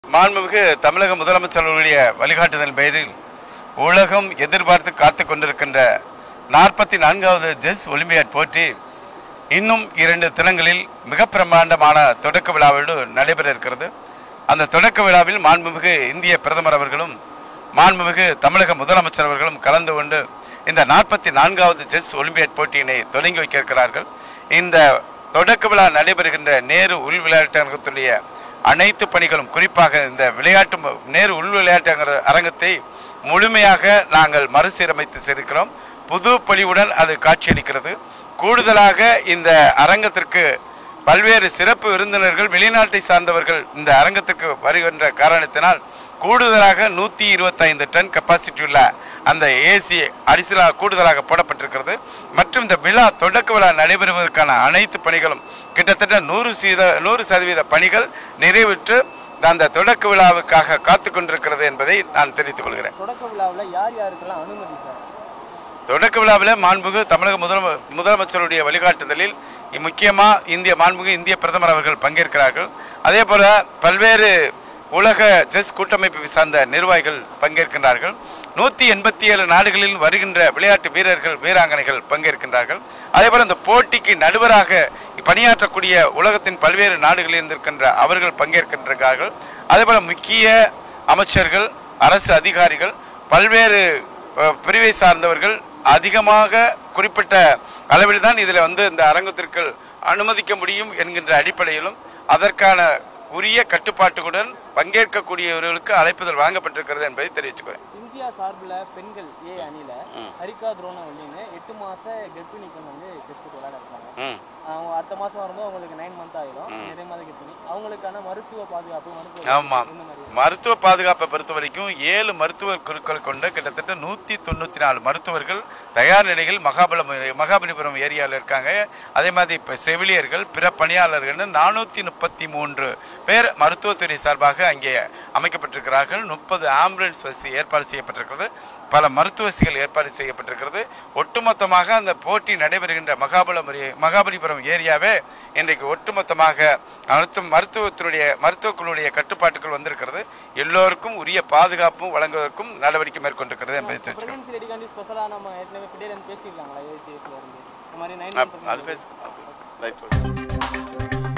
மாண்புமிகு தமிழக முதலமைச்சர் அவர்களுடைய வழிகாட்டுதல் பெயரில் உலகம் எதிர்பார்த்து காத்து கொண்டிருக்கின்ற நாற்பத்தி நான்காவது ஜெஸ் ஒலிம்பியாட் போட்டி இன்னும் இரண்டு தினங்களில் மிக பிரம்மாண்டமான தொடக்க விழாவோடு நடைபெற இருக்கிறது அந்த தொடக்க விழாவில் மாண்புமிகு இந்திய பிரதமர் அவர்களும் மாண்புமிகு தமிழக முதலமைச்சர் அவர்களும் கலந்து கொண்டு இந்த நாற்பத்தி நான்காவது செஸ் ஒலிம்பியாட் போட்டியினை தொடங்கி வைக்க இருக்கிறார்கள் இந்த தொடக்க விழா நடைபெறுகின்ற நேரு உள் விளையாட்டரங்கத்துடைய அனைத்து பணிகளும் குறிப்பாக இந்த விளையாட்டு ம- நேரு உள் விளையாட்டு அரங்க- அரங்கத்தை முழுமையாக நாங்கள் மறுசீரமைத்து சேர்க்கிறோம் புது பொலிவுடன் அது காட்சியளிக்கிறது கூடுதலாக இந்த அரங்கத்திற்கு பல்வேறு சிறப்பு விருந்தினர்கள் வெளிநாட்டை சார்ந்தவர்கள் இந்த அரங்கத்திற்கு வருகின்ற காரணத்தினால் கூடுதலாக நூற்றி இருபத்தைந்து டன் கெப்பாசிட்டி உள்ள அந்த ஏசி அடிசலாக கூடுதலாக போடப்பட்டிருக்கிறது மற்றும் இந்த விழா தொடக்க விழா நடைபெறுவதற்கான அனைத்து பணிகளும் கிட்டத்தட்ட நூறு சீத நூறு சதவீத பணிகள் நிறைவுற்று அந்த தொடக்க விழாவுக்காக காத்து கொண்டிருக்கிறது என்பதை நான் தெரிவித்துக் கொள்கிறேன் தொடக்க விழாவில் யார் யாருக்கெல்லாம் அனுமதி சார் தொடக்க விழாவில் மாண்புமிகு தமிழக முதலம முதலமைச்சருடைய வழிகாட்டுதலில் முக்கியமாக இந்திய மாண்புமிகு இந்திய பிரதமர் அவர்கள் பங்கேற்கிறார்கள் அதே போல பல்வேறு உலக செஸ் கூட்டமைப்பு சார்ந்த நிர்வாகிகள் பங்கேற்கின்றார்கள் நூற்றி எண்பத்தி ஏழு நாடுகளில் வருகின்ற விளையாட்டு வீரர்கள் வீராங்கனைகள் பங்கேற்கின்றார்கள் அதே போல இந்த போட்டிக்கு நடுவராக பணியாற்றக்கூடிய உலகத்தின் பல்வேறு நாடுகளில் இருந்திருக்கின்ற அவர்கள் பங்கேற்கின்றார்கள் அதே போல முக்கிய அமைச்சர்கள் அரசு அதிகாரிகள் பல்வேறு அஹ், பிரிவை சார்ந்தவர்கள் அதிகமாக குறிப்பிட்ட அளவில் தான் இதில் வந்து இந்த அரங்கத்திற்கு அனுமதிக்க முடியும் என்கின்ற அடிப்படையிலும் அதற்கான உரிய கட்டுப்பாட்டுடன் பங்கேற்கக்கூடியவர்களுக்கு அழைப்புதல் வழங்கப்பட்டிருக்கிறது என்பதை தெரிவிச்சுக்கிறேன் இந்தியா சார்பில் பெண்கள் ஏ அணியில் ஹரிகா துரோணவல்லின்னு எட்டு மாச கர்ப்பிணி பெண் வந்து கிரிக்கெட் விளையாட இருக்காங்க ம் அவங்க அடுத்த மாதம் வரும்போது அவங்களுக்கு நைன் மந்த் ஆயிரும் நிறைய மாத கர்ப்பிணி அவங்களுக்கான மருத்துவ பாதுகாப்பு மருத்துவ ஆமாம் இந்த மாதிரி மருத்துவ பாதுகாப்பை பொறுத்த வரைக்கும் ஏழு மருத்துவ குழுக்கள் கொண்ட கிட்டத்தட்ட நூற்றி தொண்ணூற்றி நாலு மருத்துவர்கள் தயார் நிலையில் மகாபலம் மகாபலிபுரம் ஏரியாவில் இருக்காங்க அதே மாதிரி இப்போ செவிலியர்கள் பிற பணியாளர்கள்னு நானூற்றி முப்பத்தி மூன்று பேர் மருத்துவத்துறை சார்பாக அங்கே அமைக்கப்பட்டிருக்கிறார்கள் முப்பது ஆம்புலன்ஸ் வசதி ஏற்பாடு செய்யப்பட்டிருக்கிறது பல மருத்துவசிகள் ஏற்பாடு செய்யப்பட்டிருக்கிறது ஒட்டுமொத்தமாக அந்த போட்டி நடைபெறுகின்ற மகாபலிபுரம் மகாபலிபுரம் ஏரியாவே இன்றைக்கு ஒட்டுமொத்தமாக அனைத்து மருத்துவத்தினுடைய மருத்துவக்குழுடைய கட்டுப்பாட்டுக்குள் வந்திருக்கிறது எல்லோருக்கும் உரிய பாதுகாப்பும் வழங்குவதற்கும் நடவடிக்கை மேற்கொண்டிருக்கிறது என்பதை தெரிவிச்சுக்கிறேன் பிரெக்னன்சி ரெடிக்காண்டி ஸ்பெஷலாக நம்ம ஏற்கனவே ஃபிடேலன் பேசியிருக்காங்களா ஏசிஎஃப்ல இருந்து இந்த மாதிரி நைன் அது பேச ரைட்